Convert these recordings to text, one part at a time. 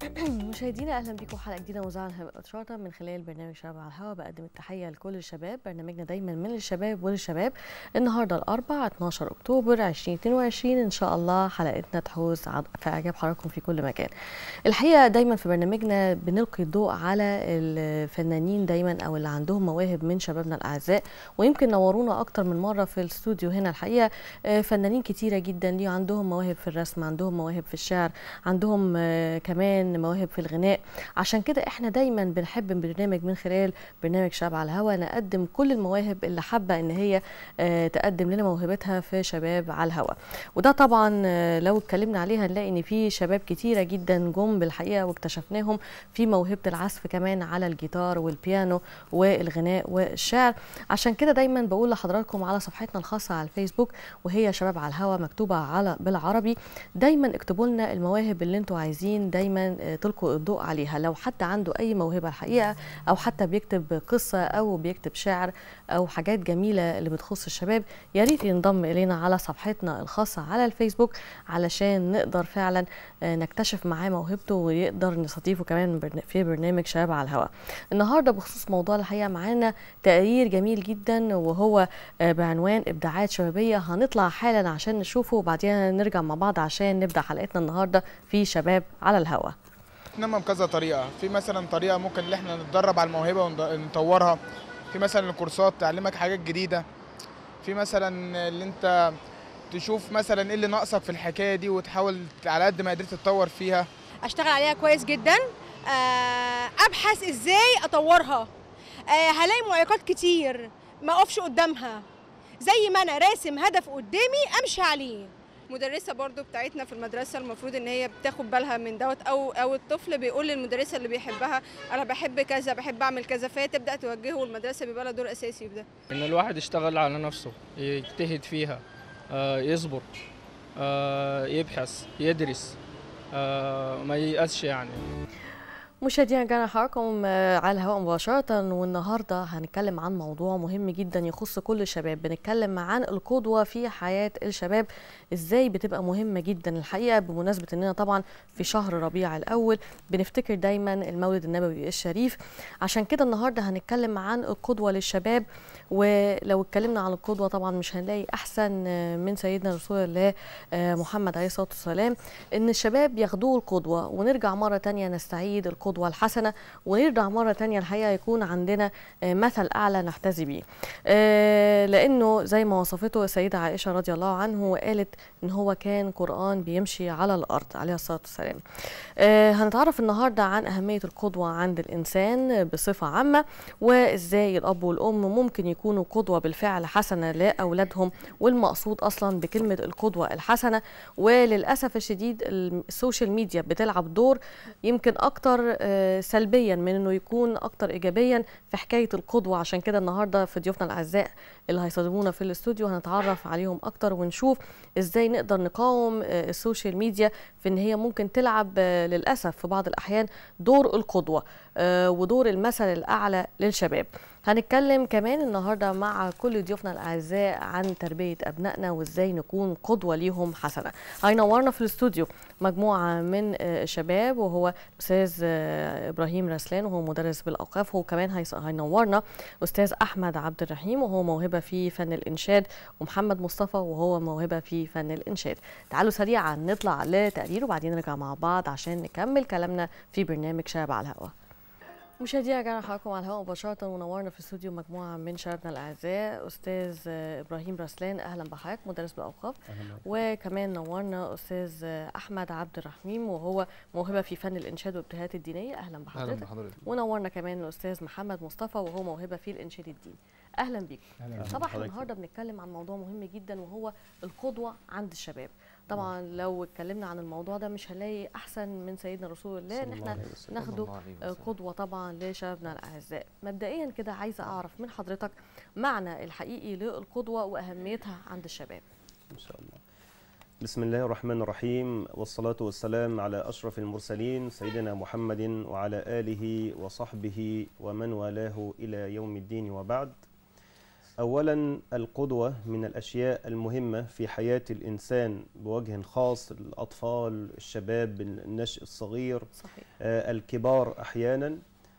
مشاهدينا اهلا بكم حلقه جديده موزعه شرطه من خلال برنامج شباب على الهواء بقدم التحيه لكل الشباب برنامجنا دايما من الشباب وللشباب النهارده الاربعاء 12 اكتوبر 2022 ان شاء الله حلقتنا تحوز في اعجاب حضراتكم في كل مكان الحقيقه دايما في برنامجنا بنلقي الضوء على الفنانين دايما او اللي عندهم مواهب من شبابنا الاعزاء ويمكن نورونا اكتر من مره في الاستوديو هنا الحقيقه فنانين كتيره جدا ليه عندهم مواهب في الرسم عندهم مواهب في الشعر عندهم كمان مواهب في الغناء عشان كده احنا دايما بنحب برنامج من خلال برنامج شباب على الهوا نقدم كل المواهب اللي حابه ان هي تقدم لنا موهبتها في شباب على الهوا وده طبعا لو اتكلمنا عليها هنلاقي ان في شباب كتيره جدا جم بالحقيقه واكتشفناهم في موهبه العزف كمان على الجيتار والبيانو والغناء والشعر عشان كده دايما بقول لحضراتكم على صفحتنا الخاصه على الفيسبوك وهي شباب على الهوا مكتوبه على بالعربي دايما اكتبوا لنا المواهب اللي انتوا عايزين دايما تلقوا الضوء عليها لو حد عنده اي موهبه الحقيقه او حتى بيكتب قصه او بيكتب شعر او حاجات جميله اللي بتخص الشباب يا ريت ينضم الينا على صفحتنا الخاصه على الفيسبوك علشان نقدر فعلا نكتشف معاه موهبته ويقدر نستضيفه كمان في برنامج شباب على الهواء النهارده بخصوص موضوع الحقيقه معانا تقرير جميل جدا وهو بعنوان ابداعات شبابيه هنطلع حالا عشان نشوفه وبعدين نرجع مع بعض عشان نبدا حلقتنا النهارده في شباب على الهواء ننمى بكذا طريقه في مثلا طريقه ممكن ان احنا نتدرب على الموهبه ونطورها في مثلا الكورسات تعلمك حاجات جديده في مثلا اللي انت تشوف مثلا ايه اللي ناقصك في الحكايه دي وتحاول على قد ما قدرت تتطور فيها اشتغل عليها كويس جدا ابحث ازاي اطورها هلاقي معيقات كتير ما اقفش قدامها زي ما انا راسم هدف قدامي امشي عليه مدرسه برضو بتاعتنا في المدرسه المفروض ان هي بتاخد بالها من دوت او او الطفل بيقول للمدرسه اللي بيحبها انا بحب كذا بحب اعمل كذا فهي تبدا توجهه والمدرسه بيبقى لها دور اساسي في ده ان الواحد يشتغل على نفسه يجتهد فيها يصبر يبحث يدرس ما ييأسش يعني مشاهدينا رجعنا حضراتكم على الهواء مباشرة والنهاردة هنتكلم عن موضوع مهم جدا يخص كل الشباب بنتكلم عن القدوة في حياة الشباب ازاي بتبقى مهمة جدا الحقيقة بمناسبة اننا طبعا في شهر ربيع الاول بنفتكر دايما المولد النبوي الشريف عشان كده النهاردة هنتكلم عن القدوة للشباب ولو اتكلمنا عن القدوة طبعا مش هنلاقي احسن من سيدنا رسول الله محمد عليه الصلاة والسلام ان الشباب ياخدوه القدوة ونرجع مرة تانية نستعيد القدوة القدوة الحسنة ونرجع مرة تانية الحقيقة يكون عندنا مثل أعلى نحتذي بيه لأنه زي ما وصفته السيدة عائشة رضي الله عنه وقالت إن هو كان قرآن بيمشي على الأرض عليه الصلاة والسلام هنتعرف النهاردة عن أهمية القدوة عند الإنسان بصفة عامة وإزاي الأب والأم ممكن يكونوا قدوة بالفعل حسنة لأولادهم والمقصود أصلا بكلمة القدوة الحسنة وللأسف الشديد السوشيال ميديا بتلعب دور يمكن أكتر سلبيا من انه يكون اكتر ايجابيا في حكايه القدوه عشان كده النهارده في ضيوفنا الاعزاء اللي هيصادمونا في الاستوديو هنتعرف عليهم اكتر ونشوف ازاي نقدر نقاوم السوشيال ميديا في ان هي ممكن تلعب للاسف في بعض الاحيان دور القدوه ودور المثل الاعلى للشباب هنتكلم كمان النهارده مع كل ضيوفنا الاعزاء عن تربيه ابنائنا وازاي نكون قدوه ليهم حسنه هينورنا في الاستوديو مجموعه من الشباب وهو استاذ ابراهيم رسلان وهو مدرس بالاوقاف وكمان هينورنا استاذ احمد عبد الرحيم وهو موهبه في فن الانشاد ومحمد مصطفى وهو موهبه في فن الانشاد تعالوا سريعا نطلع لتقرير وبعدين نرجع مع بعض عشان نكمل كلامنا في برنامج شباب على الهواء مشاهدينا رجعنا حضراتكم على الهواء مباشرة ونورنا في الاستوديو مجموعة من شبابنا الأعزاء أستاذ إبراهيم رسلان أهلا بحضرتك مدرس بالأوقاف وكمان نورنا أستاذ أحمد عبد الرحيم وهو موهبة في فن الإنشاد والابتهالات الدينية أهلا بحضرتك أهلا بحضرتك ونورنا كمان الأستاذ محمد مصطفى وهو موهبة في الإنشاد الديني أهلا بيك طبعا احنا النهارده بنتكلم عن موضوع مهم جدا وهو القدوة عند الشباب طبعا لو اتكلمنا عن الموضوع ده مش هنلاقي احسن من سيدنا رسول الله ان احنا ناخده قدوه طبعا لشبابنا الاعزاء مبدئيا كده عايزه اعرف من حضرتك معنى الحقيقي للقدوه واهميتها عند الشباب ان شاء الله بسم الله الرحمن الرحيم والصلاة والسلام على أشرف المرسلين سيدنا محمد وعلى آله وصحبه ومن والاه إلى يوم الدين وبعد أولا القدوة من الأشياء المهمة في حياة الإنسان بوجه خاص الأطفال الشباب النشء الصغير صحيح آه، الكبار أحيانا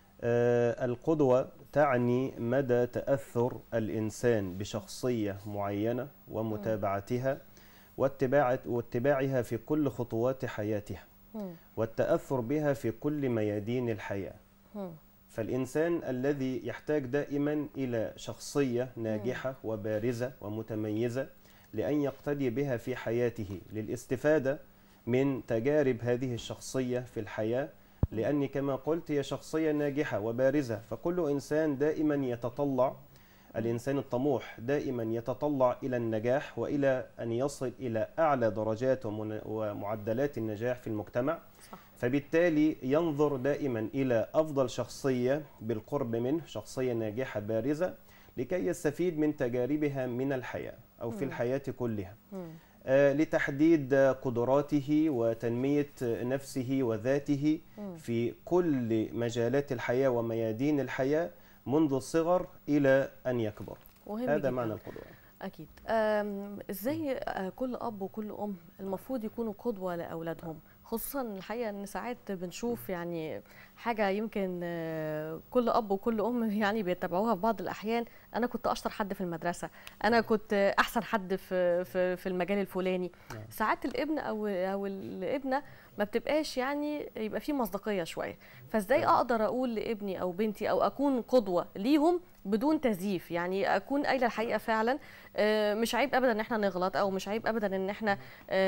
آه، القدوة تعني مدى تأثر الإنسان بشخصية معينة ومتابعتها واتباع واتباعها في كل خطوات حياتها مم. والتأثر بها في كل ميادين الحياة مم. فالإنسان الذي يحتاج دائما إلى شخصية ناجحة وبارزة ومتميزة لأن يقتدي بها في حياته للاستفادة من تجارب هذه الشخصية في الحياة لأن كما قلت هي شخصية ناجحة وبارزة فكل إنسان دائما يتطلع الإنسان الطموح دائما يتطلع إلى النجاح وإلى أن يصل إلى أعلى درجات ومن- ومعدلات النجاح في المجتمع صح فبالتالي ينظر دائما إلى أفضل شخصية بالقرب منه شخصية ناجحة بارزة لكي يستفيد من تجاربها من الحياة أو في مم. الحياة كلها مم. آه، لتحديد آه، قدراته وتنمية آه، نفسه وذاته مم. في كل مجالات الحياة وميادين الحياة منذ الصغر إلى أن يكبر مهم هذا جداً. معنى القدوة أكيد أم، إزاي آه، كل أب وكل أم المفروض يكونوا قدوة لأولادهم خصوصا الحقيقة إن ساعات بنشوف يعني حاجة يمكن آه، كل أب وكل أم يعني بيتبعوها في بعض الأحيان أنا كنت أشطر حد في المدرسة أنا كنت أحسن حد في في في المجال الفلاني نعم. ساعات الابن أو أو الابنة ما بتبقاش يعني يبقى في مصداقية شوية فإزاي أقدر أقول لابني أو بنتي أو أكون قدوة ليهم بدون تزييف يعني أكون قايلة الحقيقة فعلا آه، مش عيب ابدا ان احنا نغلط او مش عيب ابدا ان احنا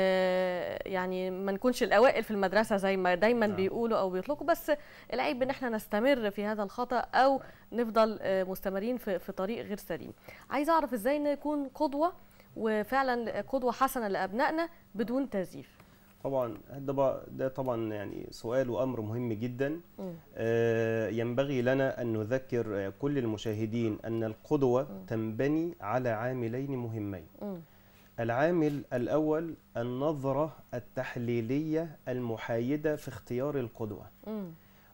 آه، يعني ما نكونش الاوائل في المدرسه زي ما دايما نعم. بيقولوا او بيطلقوا بس العيب ان احنا نستمر في هذا الخطا او نفضل آه، مستمرين في في طريق غير سليم عايزه اعرف ازاي نكون قدوه وفعلا قدوه حسنه لابنائنا بدون تزييف طبعا ده بقى- ده طبعا يعني سؤال وأمر مهم جدا مم. آه، ينبغي لنا أن نذكر آه، كل المشاهدين أن القدوة تنبني على عاملين مهمين مم. العامل الأول النظرة التحليلية المحايدة في اختيار القدوة مم.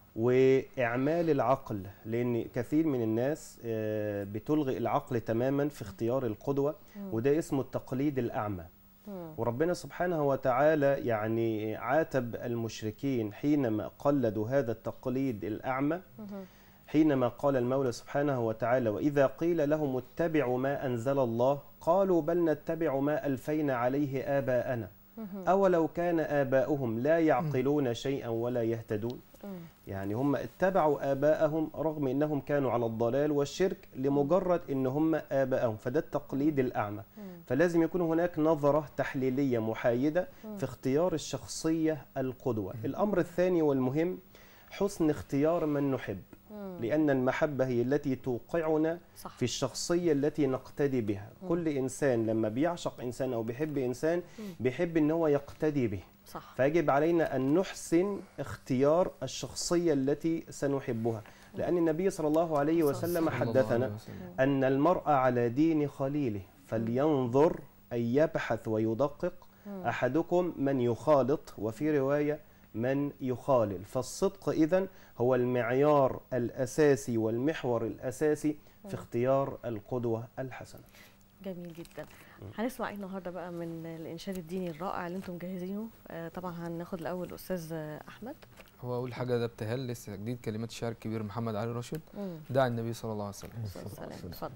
وإعمال العقل لأن كثير من الناس آه، بتلغي العقل تماما في اختيار القدوة وده اسمه التقليد الأعمى مم. وربنا سبحانه وتعالى يعني عاتب المشركين حينما قلدوا هذا التقليد الأعمى مم. حينما قال المولى سبحانه وتعالى وإذا قيل لهم اتبعوا ما أنزل الله قالوا بل نتبع ما ألفينا عليه آباءنا مم. أولو كان آباؤهم لا يعقلون شيئا ولا يهتدون مم. يعني هم اتبعوا آباءهم رغم أنهم كانوا على الضلال والشرك لمجرد أن هم آباءهم فده التقليد الأعمى فلازم يكون هناك نظرة تحليلية محايدة في اختيار الشخصية القدوة الأمر الثاني والمهم حسن اختيار من نحب مم. لأن المحبة هي التي توقعنا صح في الشخصية التي نقتدي بها كل إنسان لما بيعشق إنسان أو بيحب إنسان بيحب أن هو يقتدي به صح فيجب علينا أن نحسن اختيار الشخصية التي سنحبها لأن النبي صلى الله عليه وسلم حدثنا أن المرء على دين خليله فلينظر أن يبحث ويدقق أحدكم من يخالط وفي رواية من يخالل فالصدق إذن هو المعيار الأساسي والمحور الأساسي في اختيار القدوة الحسنة جميل جدا هنسمع ايه النهارده بقى من الانشاد الديني الرائع اللي انتم مجهزينه آه، طبعا هناخد الاول الاستاذ آه، احمد هو اول حاجه ده ابتهال لسه جديد كلمات الشاعر الكبير محمد علي راشد مم. داعي النبي صلى الله عليه وسلم سلام اتفضل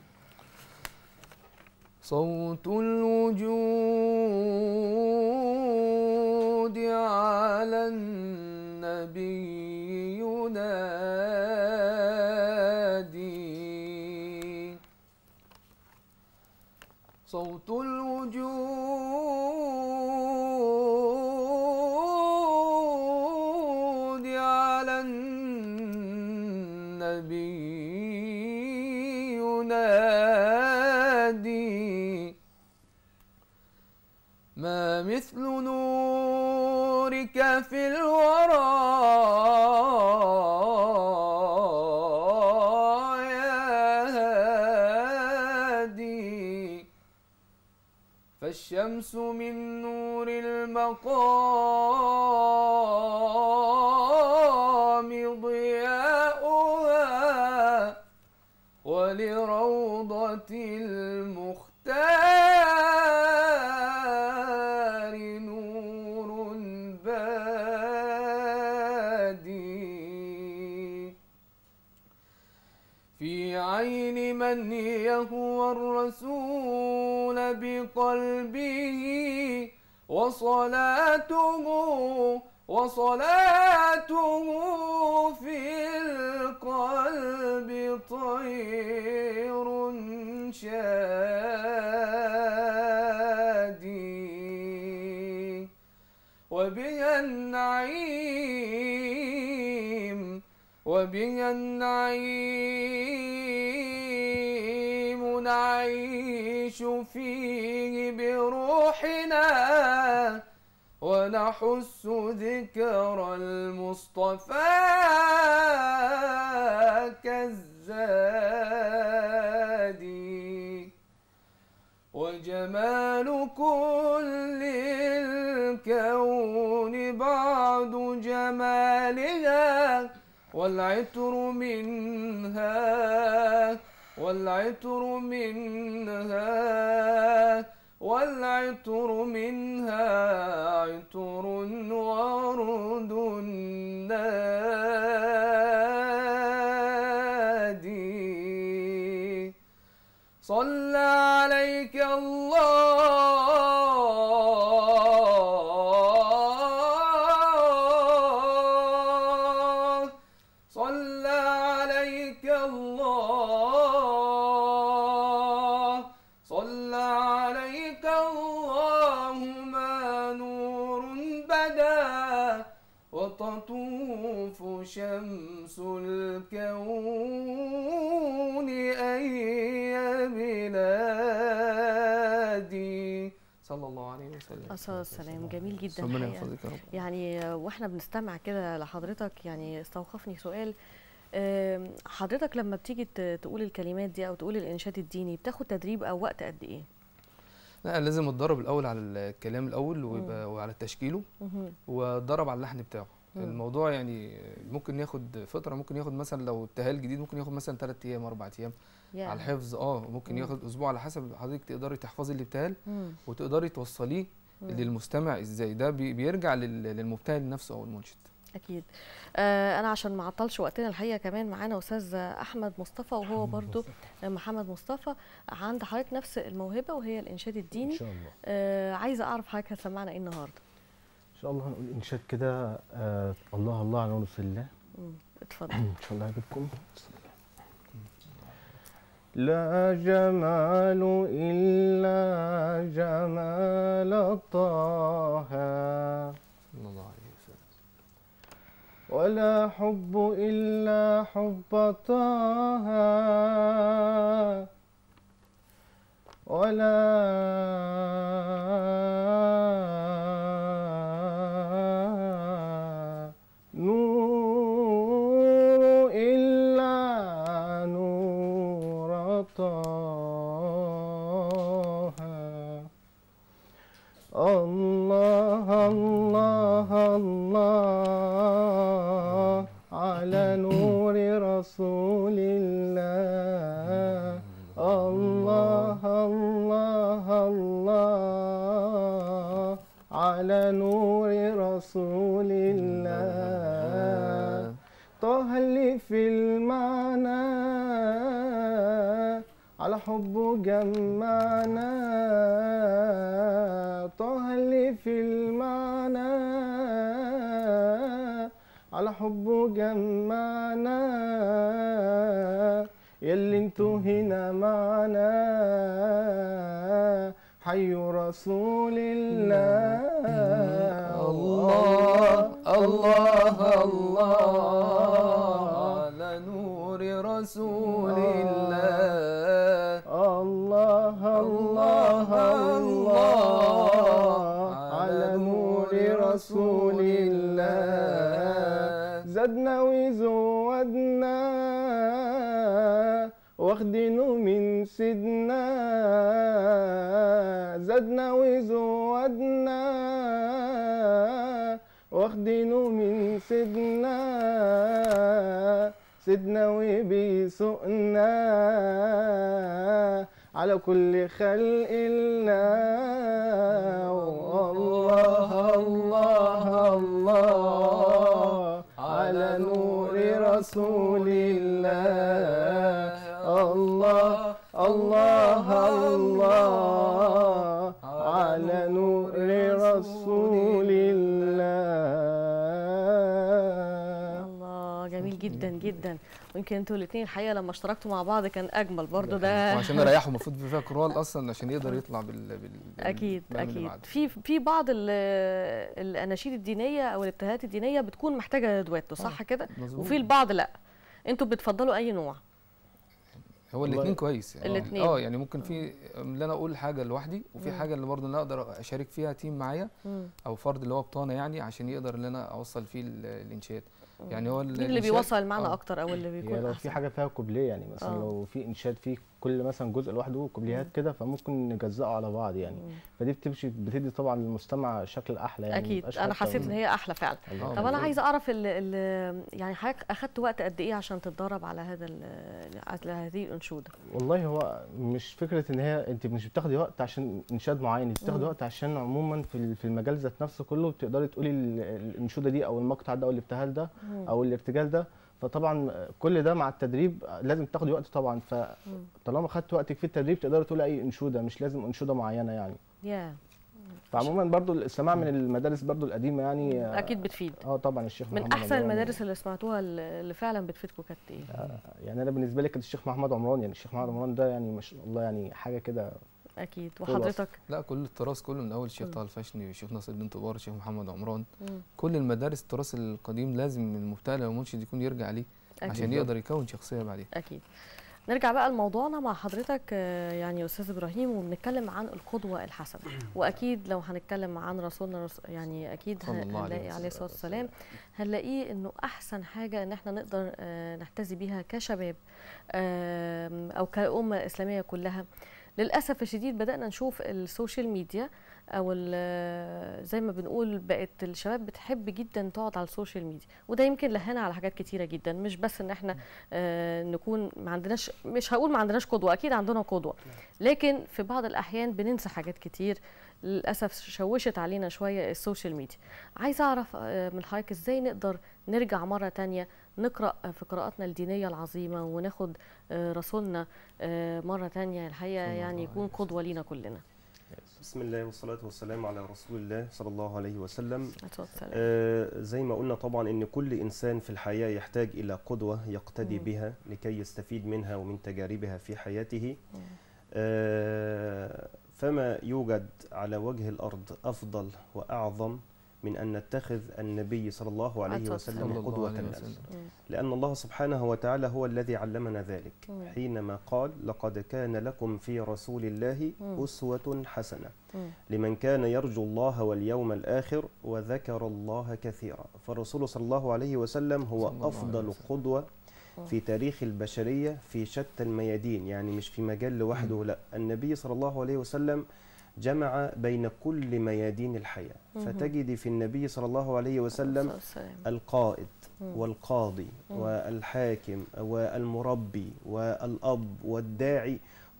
صوت الوجود على النبي ينادي صوت الوجود على النبي ينادي ما مثل نورك في الورى يا هادي فالشمس من نور المقام ضياؤها ولروضة عين من يهوى الرسول بقلبه وصلاته وصلاته في القلب طير شادي وبها النعيم وبها النعيم نعيش فيه بروحنا ونحس ذكر المصطفى كالزاد وجمال كل الكون بعد جمالها والعطر منها والعطر منها والعطر منها عطر ورد النادي صلى عليك الله صلى عليك الله صلى عليك الله ما نور بدا وتطوف شمس الكون أي بلادي صلى الله عليه وسلم الصلاة والسلام جميل جدا ربنا الحقيقة. يحفظك يا رب يعني آه، واحنا بنستمع كده لحضرتك يعني استوقفني سؤال آم، حضرتك لما بتيجي ت- تقول الكلمات دي او تقول الانشاد الديني بتاخد تدريب او وقت قد ايه؟ لا لازم اتدرب الاول على الكلام الاول ويبقى وعلى تشكيله مهم. واتدرب على اللحن بتاعه مم. الموضوع يعني ممكن ياخد فتره ممكن ياخد مثلا لو ابتهال جديد ممكن ياخد مثلا 3 ايام 4 ايام يا. على الحفظ اه ممكن مم. ياخد اسبوع على حسب حضرتك تقدري تحفظي الابتهال مم. وتقدري توصليه مم. للمستمع ازاي ده بي- بيرجع لل- للمبتهل نفسه او المنشد اكيد آه انا عشان ما اعطلش وقتنا الحقيقه كمان معانا استاذ احمد مصطفى وهو برضو محمد مصطفى عند حضرتك نفس الموهبه وهي الانشاد الديني ان شاء الله آه عايزه اعرف حضرتك هتسمعنا ايه النهارده ان شاء الله هنقول انشاد كده آه الله الله على رسول الله مم. اتفضل ان شاء الله يعجبكم لا جمال إلا جمال طه صلى الله عليه وسلم ولا حب إلا حب طه ولا نور إلا نور طه الله الله الله على نور رسول الله الله الله الله على نور رسول الله طه اللي في المعنى على حبه جمعنا طه اللي في المعنى على حبه جمعنا يلي انتوا هنا معنا حي رسول الله الله الله الله على نور رسول الله الله الله الله على نور رسول الله زدنا وزودنا واخدينه من سيدنا زدنا وزودنا واخدينه من سيدنا سيدنا وبيسوقنا على كل خلق الله الله الله الله على نور رسول الله لرسول الله الله جميل جدا جدا ويمكن انتوا الاثنين الحقيقه لما اشتركتوا مع بعض كان اجمل برضو ده وعشان نريحه المفروض فيها كرال اصلا عشان يقدر يطلع بال, بال... اكيد بالبند اللي اكيد بعده. في في بعض ال- الاناشيد الدينيه او الابتهالات الدينيه بتكون محتاجه دويتو صح كده مظبوط. وفي البعض لا انتوا بتفضلوا اي نوع هو الاثنين كويس يعني الاتنين. اه يعني ممكن في اللي انا اقول حاجه لوحدي وفي مم. حاجه اللي برضه انا اقدر اشارك فيها تيم معايا مم. او فرد اللي هو بطانه يعني عشان يقدر ان انا اوصل فيه ال- الانشاد يعني هو ال- مين اللي الإنشاد- بيوصل المعنى آه. اكتر او اللي هي بيكون لو احسن في حاجه فيها كوبليه يعني مثلا آه. لو في انشاد فيه كل مثلا جزء لوحده كوبليهات كده فممكن نجزئه على بعض يعني مم. فدي بتمشي بتدي طبعا للمستمع شكل احلى يعني اكيد ميبقاش انا حتى حسيت ان هي احلى فعلا الله آه، طب انا مظبوط. عايزه اعرف ال ال يعني حضرتك اخدت وقت قد ايه عشان تتدرب على هذا ال- على هذه الانشوده والله هو مش فكره ان هي انت مش بتاخدي وقت عشان انشاد معين انت بتاخدي مم. وقت عشان عموما في ال- في المجال ذات نفسه كله بتقدري تقولي ال- الانشوده دي او المقطع ده او الابتهال ده او الارتجال ده فطبعا كل ده مع التدريب لازم تاخدي وقت طبعا فطالما خدت وقتك في التدريب تقدري تقولي اي انشوده مش لازم انشوده معينه يعني يا فعموما برضو السماع من المدارس برضو القديمه يعني اكيد بتفيد اه طبعا الشيخ من محمد احسن عمران المدارس اللي سمعتوها اللي اللي فعلا بتفيدكم كانت ايه يعني انا بالنسبه لي كان الشيخ محمد عمران يعني الشيخ محمد عمران ده يعني ما شاء الله يعني حاجه كده اكيد فوق الوصف. وحضرتك لا كل التراث كله من اول الشيخ مم. طه الفاشني والشيخ ناصر الدين طبار الشيخ محمد عمران مم. كل المدارس التراث القديم لازم المبتدئ او المنشد يكون يرجع ليه أكيد. عشان يقدر يكون شخصيه بعدين اكيد نرجع بقى لموضوعنا مع حضرتك آه، يعني يا استاذ ابراهيم وبنتكلم عن القدوه الحسنه واكيد لو هنتكلم عن رسولنا رس- يعني اكيد صلى الله عليه هنلاقي عليه الصلاه وسلم. والسلام هنلاقيه انه احسن حاجه ان احنا نقدر آه، نحتذي بيها كشباب آم، او كأمة إسلامية كلها للأسف الشديد بدأنا نشوف السوشيال ميديا أو ال- زي ما بنقول بقت الشباب بتحب جدا تقعد على السوشيال ميديا وده يمكن لهنا على حاجات كتيرة جدا مش بس إن احنا آه، نكون ما عندناش مش هقول ما عندناش قدوة أكيد عندنا قدوة لكن في بعض الأحيان بننسى حاجات كتير للأسف شوشت علينا شوية السوشيال ميديا عايزة أعرف آه، من حضرتك إزاي نقدر نرجع مرة تانية نقرأ في قراءاتنا الدينية العظيمة وناخد آه، رسولنا آه، مرة تانية الحقيقة صلى يعني الله يكون عليه قدوة لينا كلنا بسم الله والصلاة والسلام على رسول الله صلى الله عليه وسلم عليه الصلاة والسلام. آه زي ما قلنا طبعا ان كل انسان في الحياة يحتاج الى قدوة يقتدي مم. بها لكي يستفيد منها ومن تجاربها في حياته مم. آه فما يوجد على وجه الارض افضل واعظم من ان نتخذ النبي صلى الله عليه عليه الصلاة وسلم صلى الله قدوة عليه لنا وسلم. مم. لأن الله سبحانه وتعالى هو الذي علمنا ذلك مم. حينما قال لقد كان لكم في رسول الله مم. أسوة حسنة مم. لمن كان يرجو الله واليوم الآخر وذكر الله كثيرا فالرسول صلى الله عليه وسلم صلى هو الله عليه أفضل وسلم. قدوة مم. في تاريخ البشرية في شتى الميادين يعني مش في مجال لوحده لا النبي صلى الله عليه وسلم جمع بين كل ميادين الحياة مهم. فتجد في النبي صلى الله عليه وسلم الصلاة والسلام. القائد مم. والقاضي مم. والحاكم والمربي والأب والداعي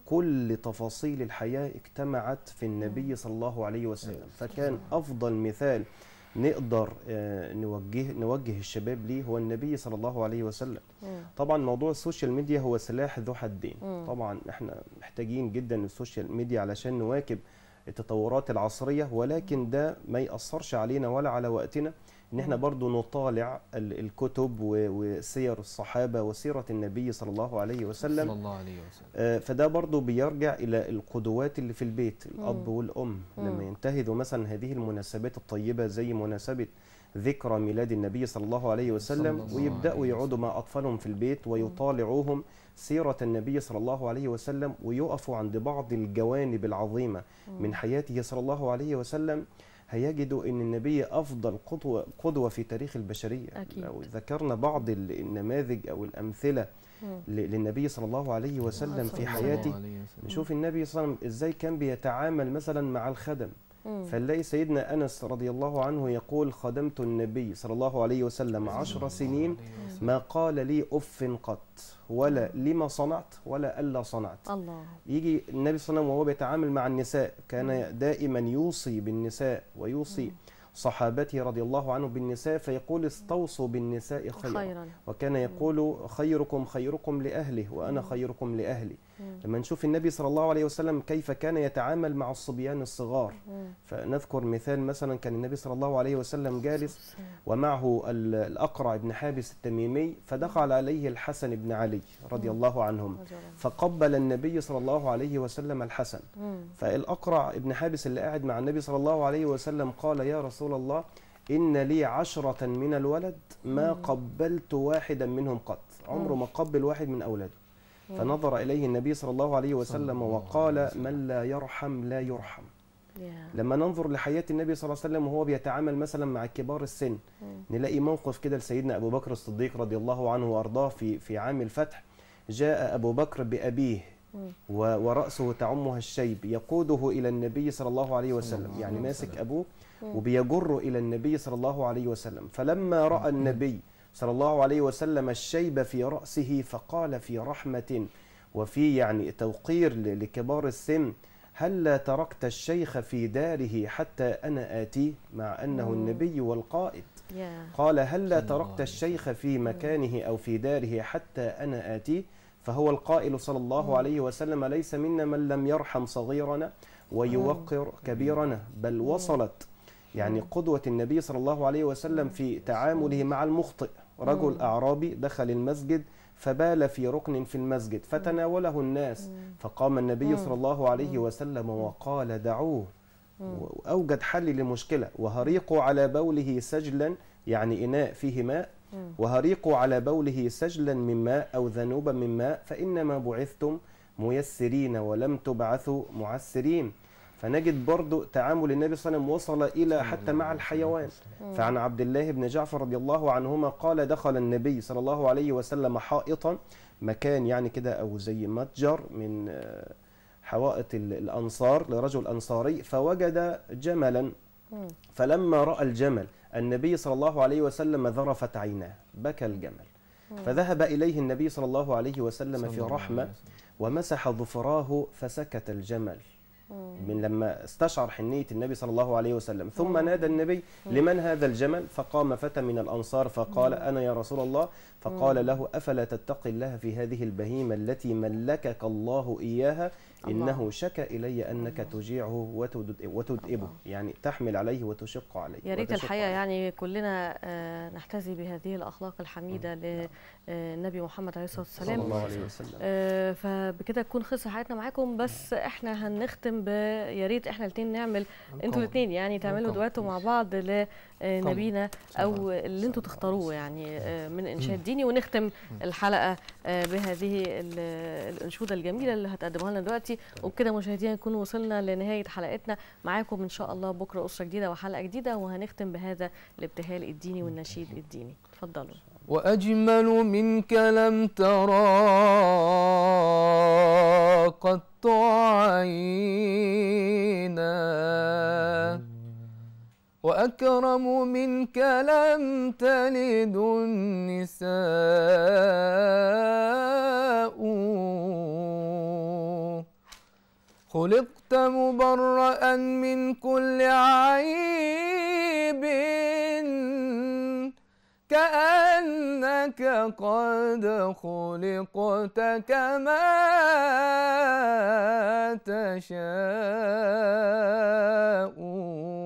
كل تفاصيل الحياة اجتمعت في النبي صلى الله عليه وسلم فكان أفضل مثال نقدر آه، نوجه نوجه الشباب ليه هو النبي صلى الله عليه وسلم مم. طبعا موضوع السوشيال ميديا هو سلاح ذو حدين مم. طبعا احنا محتاجين جدا السوشيال ميديا علشان نواكب التطورات العصرية ولكن ده ما يأثرش علينا ولا على وقتنا ان احنا مم. برضو نطالع ال- الكتب و- وسير الصحابة وسيرة النبي صلى الله عليه صلى وسلم الله عليه وسلم آه، فده برضو بيرجع إلى القدوات اللي في البيت الأب مم. والأم مم. لما ينتهزوا مثلا هذه المناسبات الطيبة زي مناسبة ذكرى ميلاد النبي صلى الله عليه وسلم صلى الله ويبدأوا عليه يقعدوا مع أطفالهم في البيت ويطالعوهم سيرة النبي صلى الله عليه وسلم ويقفوا عند بعض الجوانب العظيمة من حياته صلى الله عليه وسلم هيجدوا ان النبي افضل قدوه قدوه في تاريخ البشريه أكيد. لو ذكرنا بعض ال- النماذج او الامثله مم. ل- للنبي صلى الله عليه وسلم صلى في الله حياته عليه وسلم. نشوف النبي صلى الله عليه وسلم ازاي كان بيتعامل مثلا مع الخدم مم. فنلاقي سيدنا انس رضي الله عنه يقول خدمت النبي صلى الله عليه وسلم عشر سنين ما قال لي اف قط ولا لما صنعت ولا الا صنعت الله يجي النبي صلى الله عليه وسلم وهو بيتعامل مع النساء كان دائما يوصي بالنساء ويوصي صحابته رضي الله عنه بالنساء فيقول استوصوا بالنساء خيرا خيرا وكان يقول خيركم خيركم لأهله وأنا مم. خيركم لأهلي لما نشوف النبي صلى الله عليه وسلم كيف كان يتعامل مع الصبيان الصغار مم. فنذكر مثال مثلا كان النبي صلى الله عليه وسلم جالس ومعه ال- الأقرع بن حابس التميمي فدخل عليه الحسن بن علي رضي الله عنهم رضي الله فقبل النبي صلى الله عليه وسلم الحسن عنه. مم. فالأقرع ابن حابس اللي قاعد مع النبي صلى الله عليه وسلم قال يا رسول الله إن لي عشرة من الولد ما قبلت واحدا منهم قط عمره ما قبل واحد من أولاده فنظر إليه النبي صلى الله عليه وسلم وقال من لا يرحم لا يرحم يا. لما ننظر لحياة النبي صلى الله عليه وسلم وهو بيتعامل مثلا مع كبار السن نلاقي موقف كده لسيدنا أبو بكر الصديق رضي الله عنه وأرضاه في في عام الفتح جاء أبو بكر بأبيه و- ورأسه تعمها الشيب يقوده إلى النبي صلى الله عليه وسلم يعني ماسك أبوه وبيجره إلى النبي صلى الله عليه وسلم فلما رأى النبي صلى الله عليه وسلم الشيب في رأسه فقال في رحمة وفي يعني توقير ل- لكبار السن هلا تركت الشيخ في داره حتى أنا آتيه مع أنه النبي والقائد يا. قال هلا تركت الشيخ في مكانه أو في داره حتى أنا آتيه فهو القائل صلى الله عليه وسلم ليس منا من لم يرحم صغيرنا ويوقر كبيرنا بل وصلت يعني قدوة النبي صلى الله عليه وسلم في تعامله مع المخطئ رجل أعرابي دخل المسجد فبال في ركن في المسجد فتناوله الناس فقام النبي صلى الله عليه وسلم وقال دعوه وأوجد حل للمشكلة وهريقوا على بوله سجلا يعني إناء فيه ماء وهريقوا على بوله سجلا من ماء أو ذنوبا من ماء فإنما بعثتم ميسرين ولم تبعثوا معسرين فنجد برضو تعامل النبي صلى الله عليه وسلم وصل إلى حتى مع الحيوان فعن عبد الله بن جعفر رضي الله عنهما قال دخل النبي صلى الله عليه وسلم حائطا مكان يعني كده أو زي متجر من آه، حوائط ال- الأنصار لرجل أنصاري فوجد جملا فلما رأى الجمل النبي صلى الله عليه وسلم ذرفت عيناه بكى الجمل فذهب إليه النبي صلى الله عليه وسلم في رحمة ومسح ظفراه فسكت الجمل من لما استشعر حنية النبي صلى الله عليه وسلم ثم نادى النبي لمن هذا الجمل فقام فتى من الأنصار فقال أنا يا رسول الله فقال له أفلا تتقي الله في هذه البهيمة التي ملكك الله إياها إنه شكى إلي أنك تجيعه وتد- وتدئبه يعني تحمل عليه وتشق عليه يا ريت وتشق الحقيقه عليه. يعني كلنا آه، نحتذي بهذه الاخلاق الحميده للنبي محمد عليه الصلاه صلى والسلام الله عليه وسلم آه، فبكده تكون خلصت حلقتنا معاكم بس احنا هنختم ب يا ريت احنا الاثنين نعمل انتوا الاثنين يعني تعملوا هنقوم. دواتو مع بعض لنبينا او اللي انتوا تختاروه يعني آه، من انشاد ديني ونختم الحلقه آه، بهذه ال- الانشوده الجميله اللي هتقدموها لنا دلوقتي وبكده مشاهدينا نكون وصلنا لنهايه حلقتنا معاكم ان شاء الله بكره اسره جديده وحلقه جديده وهنختم بهذا الابتهال الديني والنشيد الديني اتفضلوا وأجمل منك لم ترى قط عينا وأكرم منك لم تلد النساء خلقت مبرأ من كل عيب كأنك قد خلقت كما تشاء